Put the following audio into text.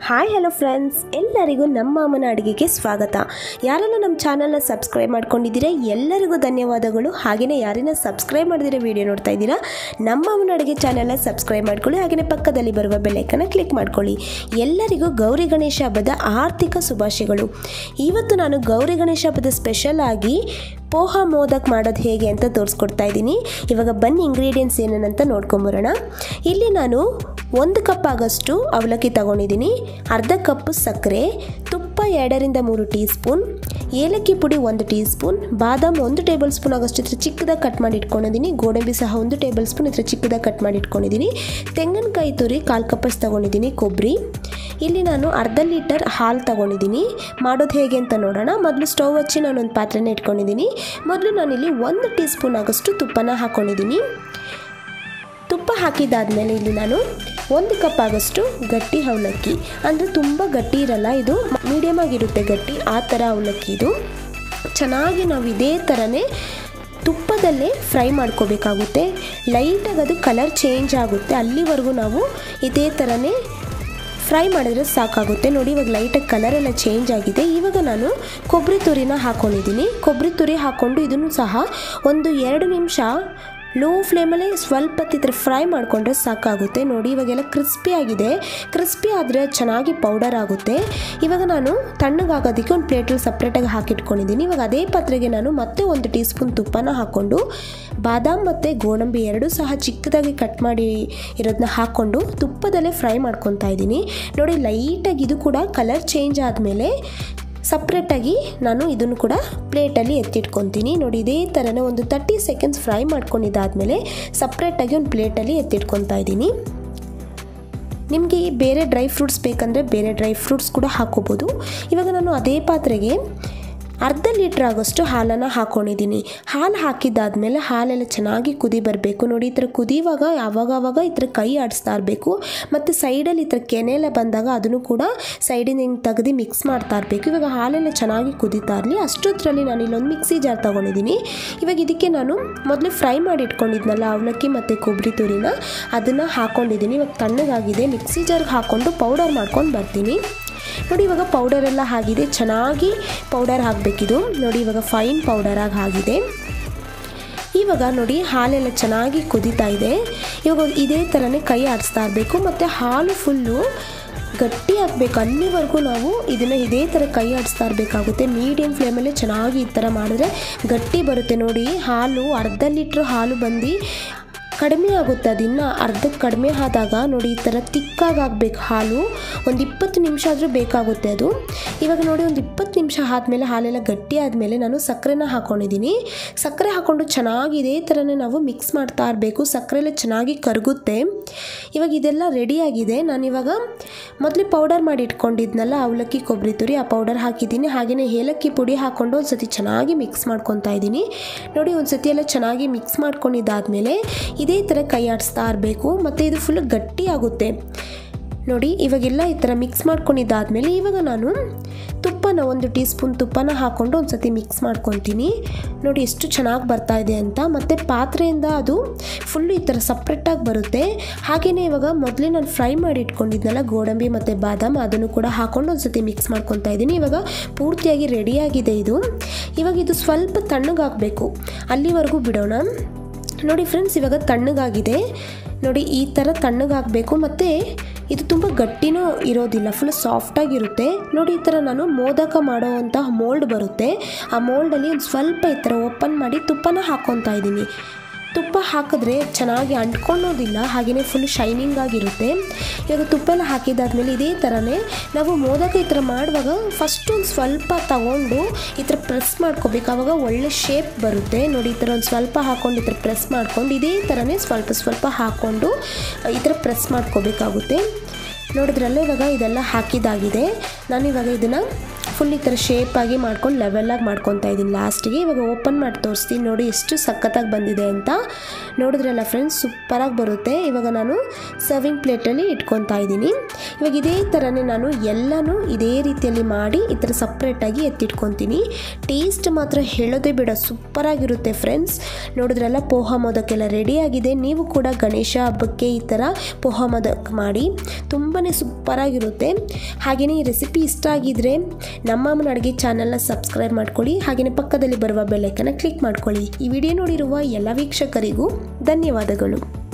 hi hello friends ಎಲ್ಲರಿಗೂ ನಮ್ಮ ಅಮ್ಮನ ಅಡುಗೆಗೆ ಸ್ವಾಗತ ಯಾರೆಲ್ಲ ನಮ್ಮ ಚಾನಲ್ನ ಸಬ್ಸ್ಕ್ರೈಬ್ ಮಾಡ್ಕೊಂಡಿದ್ದೀರಾ ಎಲ್ಲರಿಗೂ ಧನ್ಯವಾದಗಳು ಹಾಗೆಯೇ ಯಾರಿನ ಸಬ್ಸ್ಕ್ರೈಬ್ ಮಾಡಿದಿರೋ ವಿಡಿಯೋ ನೋಡ್ತಾ ಇದ್ದೀರಾ ನಮ್ಮ ಅಮ್ಮನ ಅಡುಗೆ ಚಾನಲ್ನ ಸಬ್ಸ್ಕ್ರೈಬ್ ಮಾಡ್ಕೊಳ್ಳಿ ಹಾಗೆಯೇ ಪಕ್ಕದಲ್ಲಿ ಬರುವ ಬೆಲ್ಲೈಕನ್ನ ಕ್ಲಿಕ್ ಮಾಡ್ಕೊಳ್ಳಿ ಎಲ್ಲರಿಗೂ ಗೌರಿ ಗಣೇಶ ಹಬ್ಬದ ಆರ್ಥಿಕ ಶುಭಾಶಯಗಳು ಇವತ್ತು ನಾನು ಗೌರಿ ಗಣೇಶ ಹಬ್ಬದ ಸ್ಪೆಷಲ್ ಆಗಿ ಪೋಹ ಮೋದಕ್ ಮಾಡೋದು ಹೇಗೆ ಅಂತ ತೋರಿಸ್ಕೊಡ್ತಾ ಇದ್ದೀನಿ ಇವಾಗ ಬನ್ನಿ ಇಂಗ್ರೀಡಿಯೆಂಟ್ಸ್ ಏನೇನಂತ ನೋಡ್ಕೊಂಬರೋಣ ಇಲ್ಲಿ ನಾನು ಒಂದು ಕಪ್ ಆಗಷ್ಟು ಅವಲಕ್ಕಿ ತಗೊಂಡಿದ್ದೀನಿ ಅರ್ಧ ಕಪ್ ಸಕ್ಕರೆ ತುಪ್ಪ ಎರಡರಿಂದ ಮೂರು ಟೀ ಸ್ಪೂನ್ ಏಲಕ್ಕಿ ಪುಡಿ ಒಂದು ಟೀ ಸ್ಪೂನ್ ಬಾದಾಮ್ ಒಂದು ಟೇಬಲ್ ಸ್ಪೂನ್ ಆಗೋಷ್ಟು ಇದ್ರ ಚಿಕ್ಕದಾಗಿ ಕಟ್ ಮಾಡಿ ಇಟ್ಕೊಂಡಿದ್ದೀನಿ ಗೋಡಂಬಿ ಸಹ ಒಂದು ಟೇಬಲ್ ಸ್ಪೂನ್ ಇದ್ರ ಚಿಕ್ಕದಾಗಿ ಕಟ್ ಮಾಡಿ ಇಟ್ಕೊಂಡಿದ್ದೀನಿ ತೆಂಗಿನಕಾಯಿ ತುರಿ ಕಾಲು ಕಪ್ಪಷ್ಟು ತಗೊಂಡಿದ್ದೀನಿ ಕೊಬ್ಬರಿ ಇಲ್ಲಿ ನಾನು ಅರ್ಧ ಲೀಟರ್ ಹಾಲು ತಗೊಂಡಿದ್ದೀನಿ ಮಾಡೋದು ಹೇಗೆ ಅಂತ ನೋಡೋಣ ಮೊದಲು ಸ್ಟವ್ ಹಚ್ಚಿ ನಾನು ಒಂದು ಪಾತ್ರೆನ ಇಟ್ಕೊಂಡಿದ್ದೀನಿ ಮೊದಲು ನಾನಿಲ್ಲಿ ಒಂದು ಟೀ ಸ್ಪೂನ್ ಆಗೋಷ್ಟು ತುಪ್ಪನ ಹಾಕ್ಕೊಂಡಿದ್ದೀನಿ ತುಪ್ಪ ಹಾಕಿದಾದ್ಮೇಲೆ ಇಲ್ಲಿ ನಾನು ಒಂದು ಕಪ್ ಆಗೋಷ್ಟು ಗಟ್ಟಿ ಅವಲಕ್ಕಿ ಅಂದರೆ ತುಂಬ ಗಟ್ಟಿ ಇರಲ್ಲ ಇದು ಮೀಡಿಯಮ್ ಆಗಿರುತ್ತೆ ಗಟ್ಟಿ ಆ ಥರ ಅವಲಕ್ಕಿ ಇದು ಚೆನ್ನಾಗಿ ನಾವು ಇದೇ ಥರನೇ ತುಪ್ಪದಲ್ಲೇ ಫ್ರೈ ಮಾಡ್ಕೋಬೇಕಾಗುತ್ತೆ ಲೈಟಾಗಿ ಅದು ಕಲರ್ ಚೇಂಜ್ ಆಗುತ್ತೆ ಅಲ್ಲಿವರೆಗೂ ನಾವು ಇದೇ ಥರನೇ ಫ್ರೈ ಮಾಡಿದ್ರೆ ಸಾಕಾಗುತ್ತೆ ನೋಡಿ ಇವಾಗ ಲೈಟಾಗಿ ಕಲರ್ ಎಲ್ಲ ಚೇಂಜ್ ಆಗಿದೆ ಇವಾಗ ನಾನು ಕೊಬ್ಬರಿ ತುರಿನ ಹಾಕ್ಕೊಂಡಿದ್ದೀನಿ ಕೊಬ್ಬರಿ ತುರಿ ಹಾಕ್ಕೊಂಡು ಇದನ್ನು ಸಹ ಒಂದು ಎರಡು ನಿಮಿಷ ಲೋ ಫ್ಲೇಮಲ್ಲೇ ಸ್ವಲ್ಪ ಹೊತ್ತು ಫ್ರೈ ಮಾಡಿಕೊಂಡ್ರೆ ಸಾಕಾಗುತ್ತೆ ನೋಡಿ ಇವಾಗೆಲ್ಲ ಕ್ರಿಸ್ಪಿ ಆಗಿದೆ ಕ್ರಿಸ್ಪಿ ಆದರೆ ಚೆನ್ನಾಗಿ ಪೌಡರ್ ಆಗುತ್ತೆ ಇವಾಗ ನಾನು ತಣ್ಣಗಾಗೋದಕ್ಕೆ ಒಂದು ಪ್ಲೇಟಲ್ಲಿ ಸಪ್ರೇಟಾಗಿ ಹಾಕಿಟ್ಕೊಂಡಿದ್ದೀನಿ ಇವಾಗ ಅದೇ ಪಾತ್ರೆಗೆ ನಾನು ಮತ್ತೆ ಒಂದು ಟೀ ಸ್ಪೂನ್ ತುಪ್ಪನ ಹಾಕ್ಕೊಂಡು ಬಾದಾಮ್ ಮತ್ತು ಗೋಡಂಬಿ ಎರಡೂ ಸಹ ಚಿಕ್ಕದಾಗಿ ಕಟ್ ಮಾಡಿ ಇರೋದನ್ನ ಹಾಕ್ಕೊಂಡು ತುಪ್ಪದಲ್ಲೇ ಫ್ರೈ ಮಾಡ್ಕೊತಾ ಇದ್ದೀನಿ ನೋಡಿ ಲೈಟಾಗಿ ಇದು ಕೂಡ ಕಲರ್ ಚೇಂಜ್ ಆದಮೇಲೆ ಸಪ್ರೇಟಾಗಿ ನಾನು ಇದನ್ನು ಕೂಡ ಪ್ಲೇಟಲ್ಲಿ ಎತ್ತಿಟ್ಕೊತೀನಿ ನೋಡಿ ಇದೇ ಥರನೇ ಒಂದು ತರ್ಟಿ ಸೆಕೆಂಡ್ಸ್ ಫ್ರೈ ಮಾಡ್ಕೊಂಡಿದ್ದಾದಮೇಲೆ ಸಪ್ರೇಟಾಗಿ ಒಂದು ಪ್ಲೇಟಲ್ಲಿ ಎತ್ತಿಟ್ಕೊತಾ ಇದ್ದೀನಿ ನಿಮಗೆ ಬೇರೆ ಡ್ರೈ ಫ್ರೂಟ್ಸ್ ಬೇಕಂದರೆ ಬೇರೆ ಡ್ರೈ ಫ್ರೂಟ್ಸ್ ಕೂಡ ಹಾಕೋಬೋದು ಇವಾಗ ನಾನು ಅದೇ ಪಾತ್ರೆಗೆ ಅರ್ಧ ಲೀಟ್ರ್ ಆಗೋಷ್ಟು ಹಾಲನ್ನು ಹಾಕ್ಕೊಂಡಿದ್ದೀನಿ ಹಾಲು ಹಾಕಿದ್ದಾದಮೇಲೆ ಹಾಲೆಲ್ಲ ಚೆನ್ನಾಗಿ ಕುದಿ ಬರಬೇಕು ನೋಡಿ ಈ ಥರ ಕುದಿಯುವಾಗ ಯಾವಾಗ ಆವಾಗ ಈ ಥರ ಕೈ ಆಡಿಸ್ತಾ ಇರಬೇಕು ಮತ್ತು ಸೈಡಲ್ಲಿ ಈ ಥರ ಕೆನೆಲ್ಲ ಬಂದಾಗ ಅದನ್ನು ಕೂಡ ಸೈಡಿಂದ ಹಿಂಗೆ ತೆಗೆದು ಮಿಕ್ಸ್ ಮಾಡ್ತಾ ಇರಬೇಕು ಇವಾಗ ಹಾಲೆಲ್ಲ ಚೆನ್ನಾಗಿ ಕುದೀತಾ ಇರಲಿ ಅಷ್ಟೊತ್ತರಲ್ಲಿ ನಾನು ಇಲ್ಲೊಂದು ಮಿಕ್ಸಿ ಜಾರ್ ತೊಗೊಂಡಿದ್ದೀನಿ ಇವಾಗ ಇದಕ್ಕೆ ನಾನು ಮೊದಲು ಫ್ರೈ ಮಾಡಿ ಇಟ್ಕೊಂಡಿದ್ನಲ್ಲ ಅವಲಕ್ಕಿ ಮತ್ತು ಕೊಬ್ಬರಿ ತುರಿನ ಅದನ್ನು ಹಾಕ್ಕೊಂಡಿದ್ದೀನಿ ಇವಾಗ ತಣ್ಣಗಾಗಿದೆ ಮಿಕ್ಸಿ ಜಾರ್ಗೆ ಹಾಕ್ಕೊಂಡು ಪೌಡರ್ ಮಾಡ್ಕೊಂಡು ಬರ್ತೀನಿ ನೋಡಿ ಇವಾಗ ಪೌಡರ್ ಎಲ್ಲ ಆಗಿದೆ ಚೆನ್ನಾಗಿ ಪೌಡರ್ ಹಾಕಬೇಕಿದು ನೋಡಿ ಇವಾಗ ಫೈನ್ ಪೌಡರಾಗಿ ಆಗಿದೆ ಇವಾಗ ನೋಡಿ ಹಾಲೆಲ್ಲ ಚೆನ್ನಾಗಿ ಕುದೀತಾ ಇದೆ ಇವಾಗ ಇದೇ ಥರನೇ ಕೈ ಆಡಿಸ್ತಾ ಇರಬೇಕು ಮತ್ತು ಹಾಲು ಫುಲ್ಲು ಗಟ್ಟಿ ಆಗಬೇಕು ಅಲ್ಲಿವರೆಗೂ ನಾವು ಇದನ್ನು ಇದೇ ಥರ ಕೈ ಆಡಿಸ್ತಾ ಇರಬೇಕಾಗುತ್ತೆ ಮೀಡಿಯಮ್ ಫ್ಲೇಮಲ್ಲೇ ಚೆನ್ನಾಗಿ ಈ ಥರ ಮಾಡಿದ್ರೆ ಗಟ್ಟಿ ಬರುತ್ತೆ ನೋಡಿ ಹಾಲು ಅರ್ಧ ಲೀಟ್ರ್ ಹಾಲು ಬಂದು ಕಡಿಮೆ ಆಗುತ್ತೆ ಅದಿನ್ನು ಅರ್ಧಕ್ಕೆ ಕಡಿಮೆ ಆದಾಗ ನೋಡಿ ಈ ಥರ ತಿಕ್ಕಾಗಿ ಆಗಬೇಕು ಹಾಲು ಒಂದು ಇಪ್ಪತ್ತು ನಿಮಿಷ ಆದರೂ ಬೇಕಾಗುತ್ತೆ ಅದು ಇವಾಗ ನೋಡಿ ಒಂದು ಇಪ್ಪತ್ತು ನಿಮಿಷ ಆದಮೇಲೆ ಹಾಲೆಲ್ಲ ಗಟ್ಟಿ ಆದಮೇಲೆ ನಾನು ಸಕ್ಕರೆನ ಹಾಕ್ಕೊಂಡಿದ್ದೀನಿ ಸಕ್ಕರೆ ಹಾಕ್ಕೊಂಡು ಚೆನ್ನಾಗಿ ಇದೇ ಥರನೇ ನಾವು ಮಿಕ್ಸ್ ಮಾಡ್ತಾ ಇರಬೇಕು ಸಕ್ಕರೆ ಎಲ್ಲ ಚೆನ್ನಾಗಿ ಕರಗುತ್ತೆ ಇವಾಗ ಇದೆಲ್ಲ ರೆಡಿಯಾಗಿದೆ ನಾನಿವಾಗ ಮೊದಲು ಪೌಡರ್ ಮಾಡಿ ಇಟ್ಕೊಂಡಿದ್ನಲ್ಲ ಅವಲಕ್ಕಿ ಕೊಬ್ಬರಿ ತುರಿ ಆ ಪೌಡರ್ ಹಾಕಿದ್ದೀನಿ ಹಾಗೆಯೇ ಏಲಕ್ಕಿ ಪುಡಿ ಹಾಕ್ಕೊಂಡು ಒಂದು ಸತಿ ಚೆನ್ನಾಗಿ ಮಿಕ್ಸ್ ಮಾಡ್ಕೊತಾ ಇದ್ದೀನಿ ನೋಡಿ ಒಂದು ಸತಿ ಎಲ್ಲ ಚೆನ್ನಾಗಿ ಮಿಕ್ಸ್ ಮಾಡ್ಕೊಂಡಿದ್ದಾದಮೇಲೆ ಇದೇ ಥರ ಕೈ ಆಡಿಸ್ತಾ ಇರಬೇಕು ಮತ್ತು ಇದು ಫುಲ್ ಗಟ್ಟಿ ಆಗುತ್ತೆ ನೋಡಿ ಇವಾಗೆಲ್ಲ ಈ ಥರ ಮಿಕ್ಸ್ ಮಾಡ್ಕೊಂಡಿದ್ದಾದಮೇಲೆ ಇವಾಗ ನಾನು ತುಪ್ಪನ ಒಂದು ಟೀ ಸ್ಪೂನ್ ತುಪ್ಪನ ಹಾಕ್ಕೊಂಡು ಒಂದು ಸತಿ ಮಿಕ್ಸ್ ಮಾಡ್ಕೊತೀನಿ ನೋಡಿ ಎಷ್ಟು ಚೆನ್ನಾಗಿ ಬರ್ತಾ ಇದೆ ಅಂತ ಮತ್ತು ಪಾತ್ರೆಯಿಂದ ಅದು ಫುಲ್ಲು ಈ ಥರ ಸಪ್ರೇಟಾಗಿ ಬರುತ್ತೆ ಹಾಗೆಯೇ ಇವಾಗ ಮೊದಲೇ ನಾನು ಫ್ರೈ ಮಾಡಿ ಇಟ್ಕೊಂಡಿದ್ನಲ್ಲ ಗೋಡಂಬಿ ಮತ್ತು ಬಾದಾಮ್ ಅದನ್ನು ಕೂಡ ಹಾಕ್ಕೊಂಡು ಒಂದು ಸತಿ ಮಿಕ್ಸ್ ಮಾಡ್ಕೊತಾ ಇದ್ದೀನಿ ಇವಾಗ ಪೂರ್ತಿಯಾಗಿ ರೆಡಿಯಾಗಿದೆ ಇದು ಇವಾಗ ಇದು ಸ್ವಲ್ಪ ತಣ್ಣಗಾಗಬೇಕು ಅಲ್ಲಿವರೆಗೂ ಬಿಡೋಣ ನೋಡಿ ಫ್ರೆಂಡ್ಸ್ ಇವಾಗ ತಣ್ಣಗಾಗಿದೆ ನೋಡಿ ಈ ಥರ ತಣ್ಣಗಾಗಬೇಕು ಮತ್ತು ಇದು ತುಂಬ ಗಟ್ಟಿನೂ ಇರೋದಿಲ್ಲ ಫುಲ್ ಸಾಫ್ಟಾಗಿರುತ್ತೆ ನೋಡಿ ಈ ಥರ ನಾನು ಮೋದಕ ಮಾಡೋವಂಥ ಮೋಲ್ಡ್ ಬರುತ್ತೆ ಆ ಮೋಲ್ಡಲ್ಲಿ ಒಂದು ಸ್ವಲ್ಪ ಈ ಥರ ಓಪನ್ ಮಾಡಿ ತುಪ್ಪನ ಹಾಕ್ಕೊತಾ ಇದ್ದೀನಿ ತುಪ್ಪ ಹಾಕಿದ್ರೆ ಚೆನ್ನಾಗಿ ಅಂಟ್ಕೊಳ್ಳೋದಿಲ್ಲ ಹಾಗೆಯೇ ಫುಲ್ ಶೈನಿಂಗ್ ಆಗಿರುತ್ತೆ ಇವಾಗ ತುಪ್ಪ ಎಲ್ಲ ಹಾಕಿದಾದ್ಮೇಲೆ ಇದೇ ಥರನೇ ನಾವು ಮೋದಕ ಈ ಥರ ಮಾಡುವಾಗ ಫಸ್ಟ್ ಒಂದು ಸ್ವಲ್ಪ ತಗೊಂಡು ಈ ಥರ ಪ್ರೆಸ್ ಮಾಡ್ಕೋಬೇಕು ಆವಾಗ ಒಳ್ಳೆ ಶೇಪ್ ಬರುತ್ತೆ ನೋಡಿ ಈ ಥರ ಒಂದು ಸ್ವಲ್ಪ ಹಾಕ್ಕೊಂಡು ಈ ಥರ ಪ್ರೆಸ್ ಮಾಡ್ಕೊಂಡು ಇದೇ ಥರನೇ ಸ್ವಲ್ಪ ಸ್ವಲ್ಪ ಹಾಕ್ಕೊಂಡು ಈ ಥರ ಪ್ರೆಸ್ ಮಾಡ್ಕೋಬೇಕಾಗುತ್ತೆ ನೋಡಿದ್ರಲ್ಲ ಇವಾಗ ಇದೆಲ್ಲ ಹಾಕಿದಾಗಿದೆ ನಾನು ಇವಾಗ ಇದನ್ನು ಫುಲ್ ಈ ಥರ ಶೇಪಾಗಿ ಮಾಡ್ಕೊಂಡು ಲೆವೆಲಾಗಿ ಮಾಡ್ಕೊತಾ ಇದ್ದೀನಿ ಲಾಸ್ಟಿಗೆ ಇವಾಗ ಓಪನ್ ಮಾಡಿ ತೋರಿಸ್ತೀನಿ ನೋಡಿ ಎಷ್ಟು ಸಖತ್ತಾಗಿ ಬಂದಿದೆ ಅಂತ ನೋಡಿದ್ರಲ್ಲ ಫ್ರೆಂಡ್ಸ್ ಸೂಪರಾಗಿ ಬರುತ್ತೆ ಇವಾಗ ನಾನು ಸರ್ವಿಂಗ್ ಪ್ಲೇಟಲ್ಲಿ ಇಟ್ಕೊತಾ ಇದ್ದೀನಿ ಇವಾಗ ಇದೇ ಥರನೇ ನಾನು ಎಲ್ಲನೂ ಇದೇ ರೀತಿಯಲ್ಲಿ ಮಾಡಿ ಈ ಥರ ಸಪ್ರೇಟಾಗಿ ಎತ್ತಿಟ್ಕೊತೀನಿ ಟೇಸ್ಟ್ ಮಾತ್ರ ಹೇಳೋದೇ ಬೇಡ ಸೂಪರಾಗಿರುತ್ತೆ ಫ್ರೆಂಡ್ಸ್ ನೋಡಿದ್ರಲ್ಲ ಪೋಹ ಮೋದಕ್ಕೆಲ್ಲ ರೆಡಿಯಾಗಿದೆ ನೀವು ಕೂಡ ಗಣೇಶ ಹಬ್ಬಕ್ಕೆ ಈ ಥರ ಪೋಹ ಮೋದಕ್ ಮಾಡಿ ತುಂಬಾ ಸೂಪರಾಗಿರುತ್ತೆ ಹಾಗೆಯೇ ಈ ರೆಸಿಪಿ ಇಷ್ಟ ಆಗಿದ್ರೆ ನಮ್ಮ ಅಮ್ಮನ ಅಡುಗೆ ಚಾನಲ್ನ ಸಬ್ಸ್ಕ್ರೈಬ್ ಮಾಡ್ಕೊಳ್ಳಿ ಹಾಗೆಯೇ ಪಕ್ಕದಲ್ಲಿ ಬರುವ ಬೆಲ್ಲೈಕನ್ನ ಕ್ಲಿಕ್ ಮಾಡ್ಕೊಳ್ಳಿ ಈ ವಿಡಿಯೋ ನೋಡಿರುವ ಎಲ್ಲ ವೀಕ್ಷಕರಿಗೂ ಧನ್ಯವಾದಗಳು